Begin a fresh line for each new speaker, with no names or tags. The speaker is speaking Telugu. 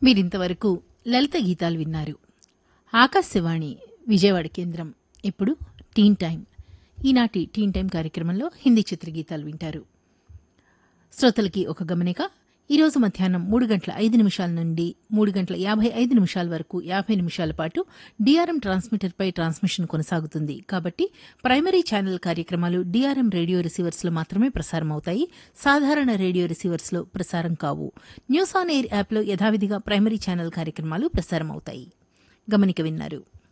మీరింతవరకు లలిత గీతాలు విన్నారు ఆకాశవాణి విజయవాడ కేంద్రం ఇప్పుడు టీన్ టైం ఈనాటి టీన్ టైం కార్యక్రమంలో హిందీ చిత్రగీతాలు వింటారు శ్రోతలకి ఒక గమనిక ఈరోజు మధ్యాహ్నం మూడు గంటల ఐదు నిమిషాల నుండి మూడు గంటల యాభై ఐదు నిమిషాల వరకు యాభై నిమిషాల పాటు డిఆర్ఎం ట్రాన్స్మిటర్పై ట్రాన్స్మిషన్ కొనసాగుతుంది కాబట్టి ప్రైమరీ ఛానల్ కార్యక్రమాలు డిఆర్ఎం రేడియో రిసీవర్స్లో మాత్రమే ప్రసారం అవుతాయి సాధారణ రేడియో రిసీవర్స్లో ప్రసారం కావు న్యూస్ ఆన్ ఎయిర్ యాప్లో యథావిధిగా ప్రైమరీ ఛానల్ కార్యక్రమాలు ప్రసారం అవుతాయి గమనిక విన్నారు